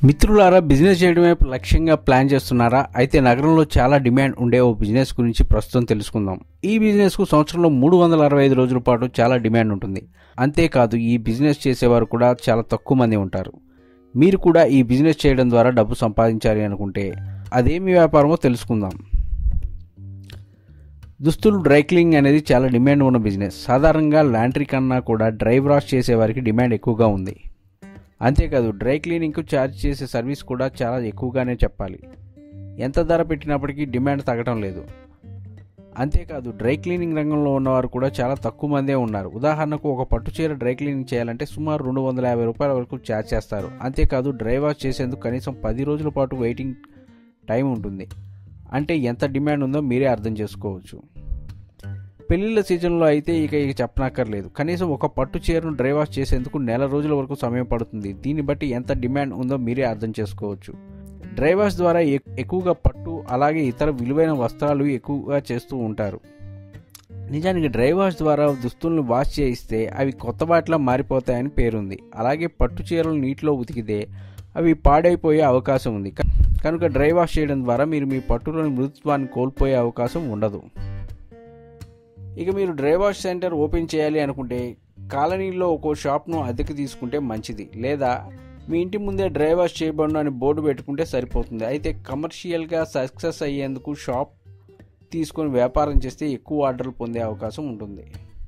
మిత్రులారా బిజినెస్ చేయడమే లక్ష్యంగా ప్లాన్ చేస్తున్నారా అయితే నగరంలో చాలా డిమాండ్ ఉండే ఓ బిజినెస్ గురించి ప్రస్తుతం తెలుసుకుందాం ఈ బిజినెస్కు సంవత్సరంలో మూడు వందల అరవై ఐదు రోజుల పాటు చాలా డిమాండ్ ఉంటుంది అంతేకాదు ఈ బిజినెస్ చేసేవారు కూడా చాలా తక్కువ మంది ఉంటారు మీరు కూడా ఈ బిజినెస్ చేయడం ద్వారా డబ్బు సంపాదించాలి అనుకుంటే అదేమి వ్యాపారమో తెలుసుకుందాం దుస్తులు డ్రై క్లీనింగ్ అనేది చాలా డిమాండ్ ఉన్న బిజినెస్ సాధారణంగా లాండ్రీ కన్నా కూడా డ్రై వాష్ చేసేవారికి డిమాండ్ ఎక్కువగా ఉంది అంతేకాదు డ్రై క్లీనింగ్కు ఛార్జ్ చేసే సర్వీస్ కూడా చాలా ఎక్కువగానే చెప్పాలి ఎంత ధర పెట్టినప్పటికీ డిమాండ్ తగ్గడం లేదు అంతేకాదు డ్రై క్లీనింగ్ రంగంలో ఉన్నవారు కూడా చాలా తక్కువ మందే ఉన్నారు ఉదాహరణకు ఒక పట్టు చీర డ్రై క్లీనింగ్ చేయాలంటే సుమారు రెండు వందల యాభై రూపాయల వరకు ఛార్జ్ చేస్తారు అంతేకాదు డ్రై వాష్ చేసేందుకు కనీసం పది రోజుల పాటు వెయిటింగ్ టైం ఉంటుంది అంటే ఎంత డిమాండ్ ఉందో మీరే అర్థం చేసుకోవచ్చు పెళ్లిళ్ళ సీజన్లో అయితే ఇక ఇక చెప్పనక్కర్లేదు కనీసం ఒక పట్టు చీరను డ్రై వాష్ చేసేందుకు నెల రోజుల వరకు సమయం పడుతుంది దీన్ని బట్టి ఎంత డిమాండ్ ఉందో మీరే అర్థం చేసుకోవచ్చు డ్రై వాష్ ద్వారా ఎక్- ఎక్కువగా పట్టు అలాగే ఇతర విలువైన వస్త్రాలు ఎక్కువగా చేస్తూ ఉంటారు నిజానికి డ్రై వాష్ ద్వారా దుస్తులను వాష్ చేయిస్తే అవి కొత్త వాటిలా మారిపోతాయని పేరుంది అలాగే పట్టు చీరలు నీటిలో ఉతికితే అవి పాడైపోయే అవకాశం ఉంది క- కనుక డ్రై వాష్ చేయడం ద్వారా మీరు మీ పట్టులోని మృదుత్వాన్ని కోల్పోయే అవకాశం ఉండదు ఇక మీరు డ్రై వాష్ సెంటర్ ఓపెన్ చేయాలి అనుకుంటే కాలనీలో ఒక్కో షాప్ను అద్దెకు తీసుకుంటే మంచిది లేదా మీ ఇంటి ముందే డ్రై వాష్ చేయబడిన అని బోర్డు పెట్టుకుంటే సరిపోతుంది అయితే కమర్షియల్గా సక్సెస్ అయ్యేందుకు షాప్ తీసుకొని వ్యాపారం చేస్తే ఎక్కువ ఆర్డర్లు పొందే అవకాశం ఉంటుంది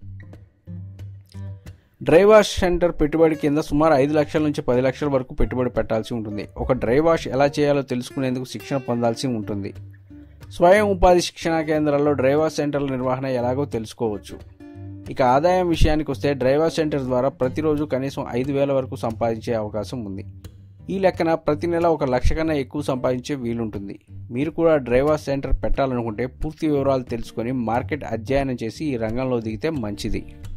డ్రై వాష్ సెంటర్ పెట్టుబడి కింద సుమారు ఐదు లక్షల నుంచి పది లక్షల వరకు పెట్టుబడి పెట్టాల్సి ఉంటుంది ఒక డ్రై వాష్ ఎలా చేయాలో తెలుసుకునేందుకు శిక్షణ పొందాల్సి ఉంటుంది స్వయం ఉపాధి శిక్షణా కేంద్రాల్లో డ్రైవర్ సెంటర్ల నిర్వహణ ఎలాగో తెలుసుకోవచ్చు ఇక ఆదాయం విషయానికి వస్తే డ్రైవర్ సెంటర్ ద్వారా ప్రతిరోజు కనీసం ఐదు వేల వరకు సంపాదించే అవకాశం ఉంది ఈ లెక్కన ప్రతి నెల ఒక లక్ష కన్నా ఎక్కువ సంపాదించే వీలుంటుంది మీరు కూడా డ్రైవర్ సెంటర్ పెట్టాలనుకుంటే పూర్తి వివరాలు తెలుసుకొని మార్కెట్ అధ్యయనం చేసి ఈ రంగంలో దిగితే మంచిది